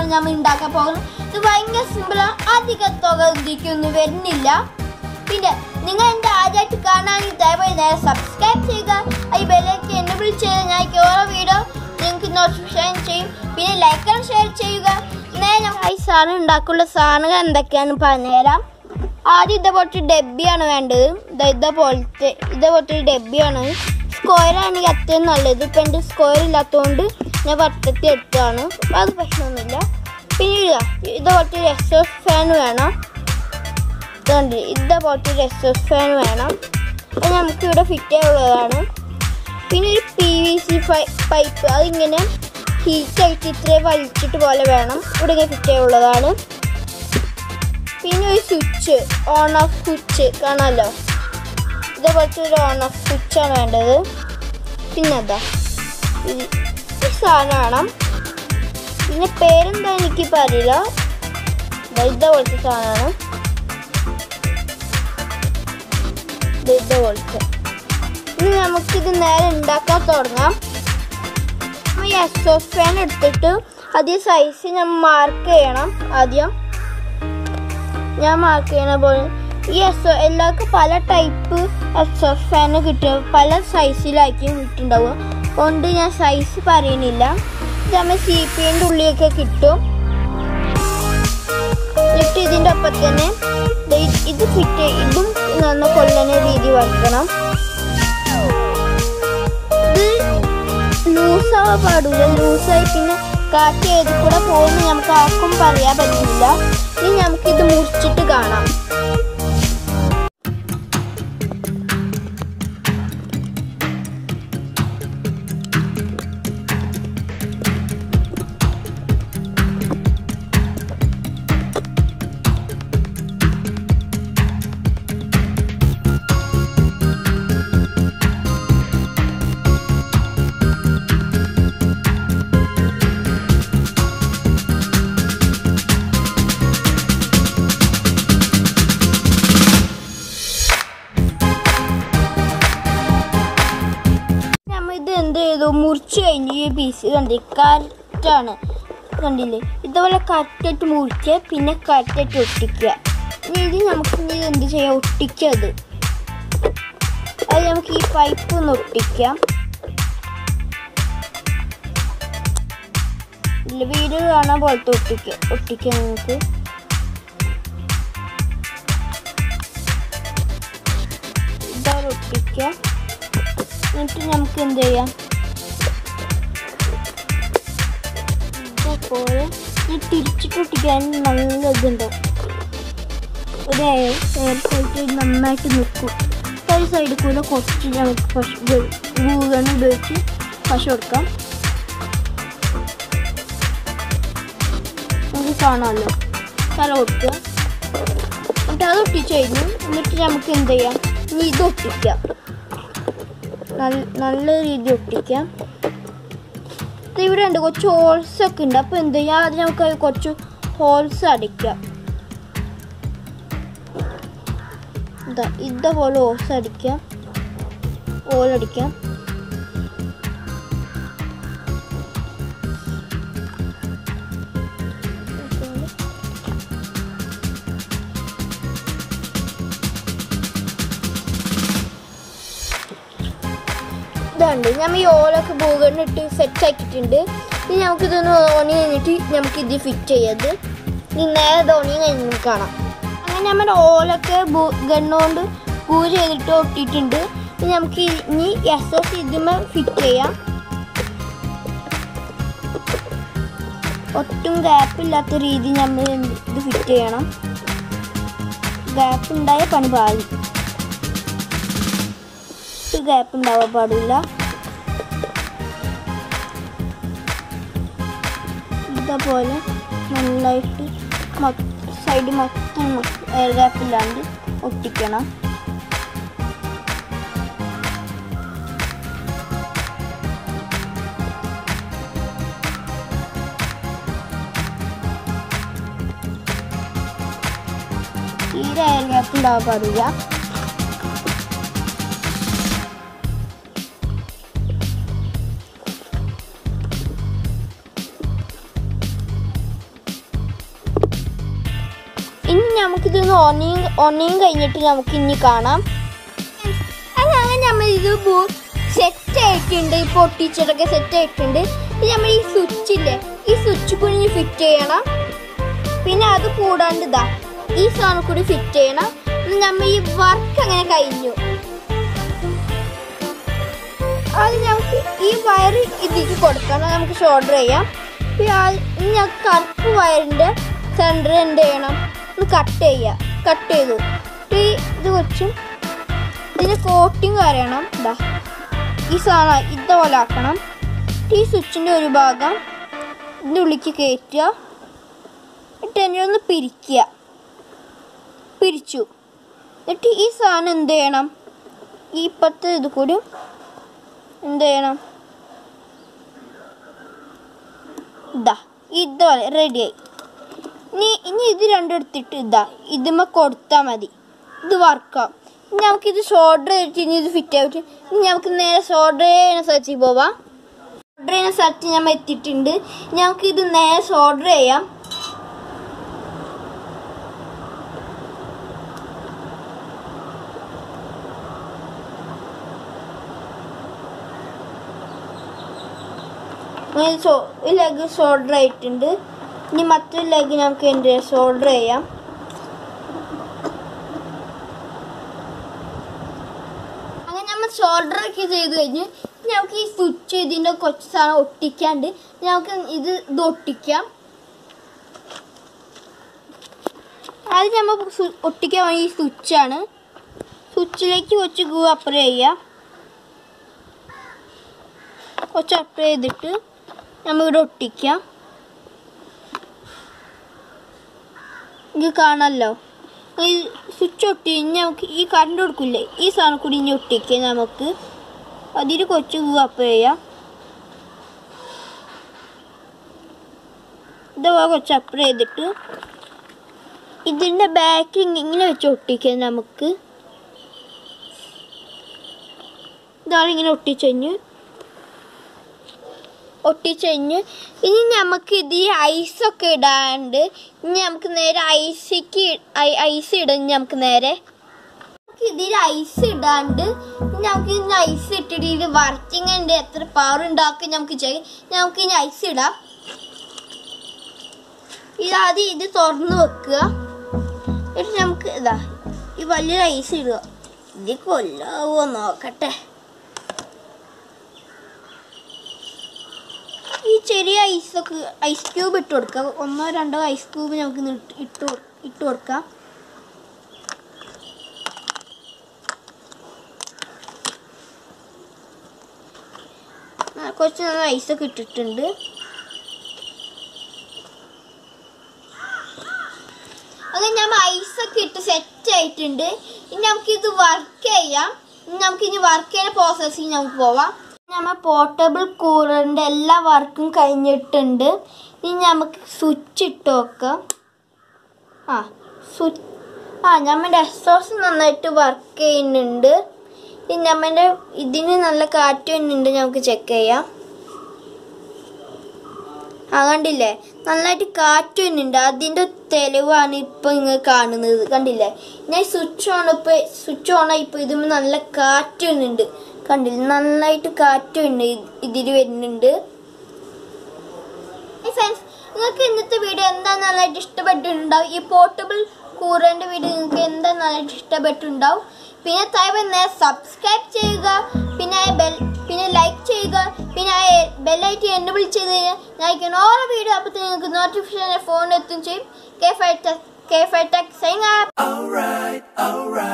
നമ്മൾ ഉണ്ടാക്കാൻ പോകുന്നത് ഇത് ഭയങ്കര സിമ്പിളാണ് അധികം തുക ഇതിക്കൊന്നും വരുന്നില്ല പിന്നെ നിങ്ങൾ എൻ്റെ ആദ്യമായിട്ട് കാണാനെങ്കിൽ ദയവായി നേരെ സബ്സ്ക്രൈബ് ചെയ്യുക ഈ ബെല്ലേക്ക് എന്നെ വിളിച്ചത് ഞാൻ ഓരോ വീഡിയോ നിങ്ങൾക്ക് നോട്ടിഫിക്കേഷൻ ചെയ്യും പിന്നെ ലൈക്ക് ആൻഡ് ഷെയർ ചെയ്യുക നേരെ നമ്മൾ ഈ സാധനം ഉണ്ടാക്കാനുള്ള സാധനങ്ങൾ എന്തൊക്കെയാണെന്ന് പറഞ്ഞുതരാം ആദ്യം ഇതേപോലത്തെ ഡബ്ബിയാണ് വേണ്ടത് ദാ ഇതേപോലത്തെ ഇതേപോലത്തെ ഒരു ഡബ്ബിയാണ് സ്ക്വയർ ആണെങ്കിൽ അത്രയും നല്ലത് ഇപ്പം എൻ്റെ സ്ക്വയർ ഇല്ലാത്തതുകൊണ്ട് ഞാൻ വട്ടത്തി എടുത്തതാണ് അത് പ്രശ്നമൊന്നുമില്ല പിന്നെ ഇതാ ഇതേപോലത്തെ ഒരു എക്സോസ് ഫാൻ വേണം ഇതുണ്ട് ഇതേപോലത്തെ ഒരു എക്സോസ് ഫാൻ വേണം അത് നമുക്ക് ഇവിടെ ഫിറ്റ് ചെയ്യാനുള്ളതാണ് പിന്നെ ഒരു പി വി സി പൈപ്പ് അതിങ്ങനെ ഹീറ്റ് ആയിട്ട് ഇത്രയും വലിച്ചിട്ട് പോലെ വേണം ഇവിടെ ഇങ്ങനെ ഫിറ്റ് ചെയ്യാനുള്ളതാണ് പിന്നെ ഒരു സ്വിച്ച് ഓൺ ഓഫ് സ്വിച്ച് കാണാമല്ലോ ഇതേപോലത്തെ ഒരു ഓൺ ഓഫ് സ്വിച്ചാണ് വേണ്ടത് പിന്നെ അതാ ഇത് ഈ സാധനം വേണം പിന്നെ പേരെന്താ എനിക്കിപ്പോൾ അറിയില്ല ദാ ഇതേപോലത്തെ സാധനമാണ് ദാ ഇതേപോലത്തെ ഇനി നമുക്കിത് നേരെ ഉണ്ടാക്കാൻ തുടങ്ങാം നമ്മൾ ഈ എക്സോസ് ഫാൻ എടുത്തിട്ട് അതേ സൈസ് ഞാൻ മാർക്ക് ചെയ്യണം ആദ്യം ഞാൻ മാർക്ക് ചെയ്യണ പോലെ ഈ എക്സോ എല്ലാവർക്കും പല ടൈപ്പ് എക്സോസ് ഫാൻ കിട്ടും പല സൈസിലായിരിക്കും കിട്ടുണ്ടാവുക അതുകൊണ്ട് ഞാൻ സൈസ് പറയണില്ല ഇത് നമ്മൾ സി പി എൻ്റെ ഉള്ളിലൊക്കെ കിട്ടും എന്നിട്ട് ഇതിൻ്റെ ഒപ്പം തന്നെ ദേ ഇത് ഫിറ്റ് ഇതും നന്ന കൊല്ലണ രീതി വയ്ക്കണം ഇത് ലൂസാവാൻ പാടില്ല ലൂസായി പിന്നെ കാറ്റ് ഏത് കൂടെ പോകുന്നു നമുക്ക് ആർക്കും പറയാൻ പറ്റില്ല ഇനി നമുക്കിത് മുറിച്ചിട്ട് കാണാം നമ്മ ഇത് എന്ത് ചെയ്തു മുറിച്ച് കഴിഞ്ഞ് ഈ പീസ് കണ്ടി കറക്റ്റാണ് കണ്ടില്ലേ ഇതുപോലെ കറക്റ്റായിട്ട് മുറിക്കുക പിന്നെ കറക്റ്റായിട്ട് ഒട്ടിക്കുക ഇനി ഇത് നമുക്ക് ഇനി ഇത് എന്ത് ചെയ്യാം ഒട്ടിക്കുക അത് അത് നമുക്ക് ഈ പൈപ്പ് ഒന്ന് ഒട്ടിക്കാം ഇല്ല വീട് കാണാൻ പോലത്തെ ഒട്ടിക്കുക ഒട്ടിക്കാം നമുക്ക് ഇതാണ് ഒട്ടിക്കാം എന്നിട്ട് നമുക്ക് എന്ത് ചെയ്യാം ഇതേപോലെ ഞാൻ തിരിച്ചിട്ട് ഒട്ടിക്കാൻ നല്ല ഇതുണ്ടാവും ഒരു എയർ എയർ സൈഡ് നന്നായിട്ട് നിൽക്കും ഒരു സൈഡിൽ കൂടെ കുറച്ച് നമുക്ക് പശ ഗൂഗൺ ഉപയോഗിച്ച് പശ കൊടുക്കാം നമുക്ക് കാണാമല്ലോ തല കൊടുക്കുക എന്നിട്ട് അത് ഒട്ടിച്ച് കഴിഞ്ഞു എന്നിട്ട് നമുക്ക് എന്ത് ചെയ്യാം ഇനി ഇത് ഒട്ടിക്കാം നല്ല നല്ല രീതിയിൽ ഒട്ടിക്കാം ഇത് ഇവിടെ ഉണ്ട് കുറച്ച് ഹോൾസ് ഒക്കെ ഉണ്ട് അപ്പോൾ എന്ത് ചെയ്യാം ആദ്യം നമുക്ക് അത് കുറച്ച് ഹോൾസ് അടിക്കാം ഇതാ ഇതേപോലെ ഹോൾസ് അടിക്കാം ഹോളടിക്കാം ഇതുണ്ട് ഞാൻ ഈ ഓലൊക്കെ ഭൂഗണ്ണിട്ട് സെറ്റ് ആക്കിയിട്ടുണ്ട് ഇനി നമുക്കിതൊന്ന് ഓണി കഴിഞ്ഞിട്ട് നമുക്ക് ഇത് ഫിറ്റ് ചെയ്യത് ഇനി നേരെ ധോണി കഴിഞ്ഞ് കാണാം അങ്ങനെ നമ്മുടെ ഓലൊക്കെ ഗണ്ണുകൊണ്ട് പൂ ചെയ്തിട്ട് ഒട്ടിയിട്ടുണ്ട് ഇനി നമുക്ക് ഇനി എസ് എസ് ഇതുമേ ഫിറ്റ് ചെയ്യാം ഒട്ടും ഗ്യാപ്പില്ലാത്ത രീതി നമ്മൾ ഇത് ഫിറ്റ് ചെയ്യണം ഗ്യാപ്പ് ഉണ്ടായ പണി പാടി ഒട്ടും ഗ്യാപ്പ് ഉണ്ടാവാൻ പാടില്ല ഇതേപോലെ നന്നായിട്ട് സൈഡ് മൊത്തം എയർ ഗ്യാപ്പ് ഇല്ലാണ്ട് ഒട്ടിക്കണം തീരെ എയർ ഗ്യാപ്പ് ഉണ്ടാവാൻ പാടില്ല ഇനി നമുക്കിതൊന്ന് ഒണയും ഒണയും കഴിഞ്ഞിട്ട് നമുക്ക് ഇനി കാണാം അത് അങ്ങനെ നമ്മൾ ഇത് സെറ്റ് ആയിട്ടുണ്ട് ഈ പൊട്ടിച്ചിട്ടൊക്കെ സെറ്റ് ആയിട്ടുണ്ട് ഇനി നമ്മൾ ഈ സ്വിച്ച് ഇല്ലേ ഈ സ്വിച്ച് കൂടി ഫിറ്റ് ചെയ്യണം പിന്നെ അത് കൂടാണ്ട് ഇതാ ഈ സാധനം കൂടി ഫിറ്റ് ചെയ്യണം ഇനി നമ്മൾ ഈ വർക്ക് അങ്ങനെ കഴിഞ്ഞു അത് നമുക്ക് ഈ വയർ ഇതിലേക്ക് കൊടുക്കണം നമുക്ക് ഷോൾഡർ ചെയ്യാം പിന്നെ ആ- ഇനി ഞങ്ങൾക്ക് കറുപ്പ് വയറിന്റെ സെന്റർ എന്ത് ചെയ്യണം ഒന്ന് കട്ട് ചെയ്യുക കട്ട് ചെയ്തു എന്നിട്ട് ഈ ഇത് വെച്ചും ഇതിന് കോട്ടിങ് വരയണം ഇതാ ഈ സാധനം ഇതുപോലെ ആക്കണം എന്നിട്ട് ഈ സ്വിച്ചിന്റെ ഒരു ഭാഗം ഇതിൻ്റെ ഉള്ളിലേക്ക് കയറ്റുക എന്നിട്ട് എന്നെ ഒന്ന് പിരിക്കുക പിരിച്ചു എന്നിട്ട് ഈ സാധനം എന്ത് ചെയ്യണം ഈ ഇപ്പത്തെ ഇത് കൂടി എന്ത് ചെയ്യണം ഇതാ ഇതുപോലെ റെഡിയായി ഇനി ഇനി ഇത് രണ്ടും എടുത്തിട്ട് ഇതാ ഇതുമ്മ കൊടുത്താൽ മതി ഇത് വർക്കാവും ഇനി നമുക്കിത് ഷോൾഡർ വെച്ച് ഇനി ഇത് ഫിറ്റ് ആയിട്ട് ഇനി നമുക്ക് നേരെ ഷോൾഡർ ചെയ്യുന്ന സ്ഥലത്തേക്ക് പോവാം ഷോൾഡർ ചെയ്യുന്ന സ്ഥലത്ത് ഞാൻ എത്തിയിട്ടുണ്ട് ഇനി നമുക്ക് ഇത് നേരെ ഷോൾഡർ ചെയ്യാം ഇങ്ങനെ ഷോ- ഈ ലെഗ് ഷോൾഡർ ആയിട്ടുണ്ട് ഇനി മറ്റൊരു ലെഗ് നമുക്ക് എന്ത് ഷോൾഡർ ചെയ്യാം അങ്ങനെ നമ്മൾ ഷോൾഡർ ഒക്കെ ചെയ്ത് കഴിഞ്ഞ് ഇനി നമുക്ക് ഈ സ്വിച്ച് ഇതിൻ്റെ കുറച്ച് സാധനം ഒട്ടിക്കാണ്ട് നമുക്ക് ഇത് ഇത് ഒട്ടിക്കാം ആദ്യം നമ്മൾ സു- ഒട്ടിക്കാൻ വേണ്ടി ഈ സ്വിച്ചാണ് സ്വിച്ചിലേക്ക് കുറച്ച് ഗൂ അപ്ലൈ ചെയ്യാം കുറച്ച് അപ്ലൈ ചെയ്തിട്ട് നമ്മളിവിടെ ഒട്ടിക്കാം ഇത് കാണാമല്ലോ ഈ സ്വിച്ച് ഒട്ടി ഇനി നമുക്ക് ഈ കറണ്ട് കൊടുക്കില്ലേ ഈ സാധനം കൂടി ഇനി ഒട്ടിക്കാം നമുക്ക് അതിൽ കുറച്ച് ഗൂ അപ്ലൈ ചെയ്യാം ഇതുപോലെ കുറച്ച് അപ്ലൈ ചെയ്തിട്ട് ഇതിൻ്റെ ബാക്കിൽ ഇങ്ങനെ വെച്ച് ഒട്ടിക്കാം നമുക്ക് ഇതാണ് ഇങ്ങനെ ഒട്ടിച്ചഴിഞ്ഞ് ഒട്ടിച്ചഴിഞ്ഞ് ഇനി നമുക്ക് ഇത് ഈ ഐസൊക്കെ ഇടാണ്ട് ഇനി നമുക്ക് നേരെ ഐസിക്ക് ഐസ് ഇടാം ഇനി നമുക്ക് നേരെ നമുക്ക് ഇതിൽ ഐസ് ഇടാണ്ട് ഇനി നമുക്ക് ഇനി ഐസ് ഇട്ടിട്ട് ഇത് വർക്കിംഗ് ഉണ്ട് എത്ര പവർ ഉണ്ടാക്കി നമുക്ക് ചെയ്യും നമുക്ക് ഇനി ഐസ് ഇടാം ഇതാദ്യം ഇത് തുറന്ന് വെക്കുക എന്നിട്ട് നമുക്ക് ഇതാ ഈ വലിയ ഐസ് ഇടുക ഇത് കൊല്ലാവോ നോക്കട്ടെ ഈ ചെറിയ ഐസൊക്കെ ഐസ് ക്യൂബ് ഇട്ട് കൊടുക്കുക ഒന്നോ രണ്ടോ ഐസ് ക്യൂബ് നമുക്ക് ഇന്ന് ഇട്ട് ഇട്ട് കൊ- ഇട്ട് കൊടുക്കാം ആ, കുറച്ച് നല്ല ഐസൊക്കെ ഇട്ടിട്ടുണ്ട് അങ്ങനെ ഞാൻ ഐസൊക്കെ ഇട്ട് സെറ്റ് ആയിട്ടുണ്ട് ഇനി നമുക്ക് ഇത് വർക്ക് ചെയ്യാം ഇനി നമുക്ക് ഇനി വർക്ക് ചെയ്യുന്ന പ്രോസസ്സിങ് നമുക്ക് പോവാം നമ്മൾ പോർട്ടബിൾ കൂളറിൻ്റെ എല്ലാ വർക്കും കഴിഞ്ഞിട്ടുണ്ട് ഇനി നമുക്ക് സ്വിച്ച് ഇട്ട് നോക്കാം ആ സ്വിച്ച് ആ നമ്മുടെ എക്സോസ് നന്നായിട്ട് വർക്ക് ചെയ്യുന്നുണ്ട് ഇനി നമ്മുടെ ഇതിന് നല്ല കാറ്റ് വരുന്നുണ്ട് നമുക്ക് ചെക്ക് ചെയ്യാം ആ കണ്ടില്ലേ നന്നായിട്ട് കാറ്റ് വരുന്നുണ്ട് അതിന്റെ തെളിവാണ് ഇപ്പൊ നിങ്ങൾ കാണുന്നത് കണ്ടില്ലേ ഞാൻ സ്വിച്ച് ഓൺ ഇപ്പൊ സ്വിച്ച് ഓൺ ആയി ഇപ്പൊ ഇതിന് നല്ല കാറ്റ് വരുന്നുണ്ട് കണ്ടില്ലേ നന്നായിട്ട് കാറ്റ് വരുന്നുണ്ട് ഇതിൽ വരുന്നുണ്ട് ഫ്രണ്ട്സ് നിങ്ങൾക്ക് ഇന്നത്തെ വീഡിയോ എന്താ നന്നായിട്ട് ഇഷ്ടപ്പെട്ടിട്ടുണ്ടാവും ഈ പോർട്ടബിൾ കൂറേൻ്റെ വീഡിയോ നിങ്ങൾക്ക് എന്താ നന്നായിട്ട് ഇഷ്ടപ്പെട്ടിട്ടുണ്ടാവും പിന്നെ താഴെ സബ്സ്ക്രൈബ് ചെയ്യുക പിന്നെ ബെൽ പിന്നെ ലൈക്ക് ചെയ്യുക പിന്നെ ബെല്ലൈറ്റ് എനബിൾ ചെയ്ത് കഴിഞ്ഞാൽ ഞാൻ അയക്കുന്ന ഓരോ വീഡിയോ അപ്പോൾ നിങ്ങൾക്ക് നോട്ടിഫിക്കേഷൻ ഫോണിൽ എത്തും ചെയ്യും K five tech K five tech sign Alright, alright.